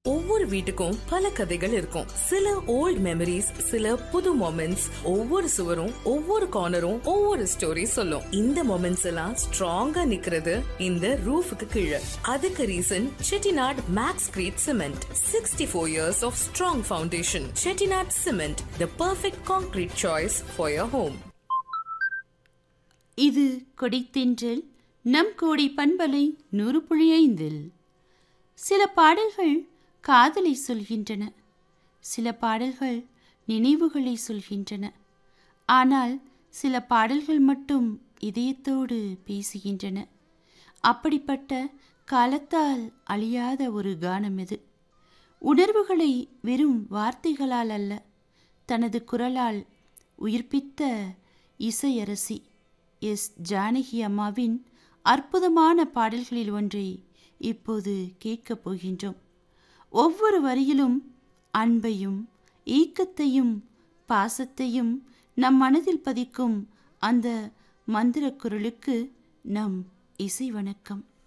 ஒவ்வொரு வீட்டுக்கும் பல கதைகள் இருக்கும் சில ஓல்ட் மெமரிஸ் சில புது மொமெண்ட்ஸ் ஒவ்வொரு சுவரும் ஒவ்வொரு கார்னரும் ஒவ்வொரு ஸ்டோரி சொல்லும் இந்த மொமெண்ட்ஸ் எல்லாம் ஸ்ட்ராங்கா நிக்கிறது இந்த ரூஃபுக்கு கீழே அதுக்கு reason Chettinad makes great cement sixty four years of strong foundation Chettinad cement the perfect concrete choice for your home இது கொடித்தென்றல் நம் கோடி பண்பலை நூறு புள்ளி ஐந்தில் சில பாடல்கள் காதலை சொல்கின்றன சில பாடல்கள் நினைவுகளை சொல்கின்றன ஆனால் சில பாடல்கள் மட்டும் இதயத்தோடு பேசுகின்றன அப்படிப்பட்ட காலத்தால் அழியாத ஒரு கானம் இது உணர்வுகளை வெறும் வார்த்தைகளால் அல்ல தனது குரலால் உயிர்ப்பித்த இசையரசி எஸ் ஜானகி அம்மாவின் அற்புதமான பாடல்களில் ஒன்றை இப்போது கேட்கப் போகின்றோம் ஒவ்வொரு வரியிலும் அன்பையும் ஈக்கத்தையும் பாசத்தையும் நம் மனதில் பதிக்கும் அந்த மந்திர குரலுக்கு நம் இசை வணக்கம்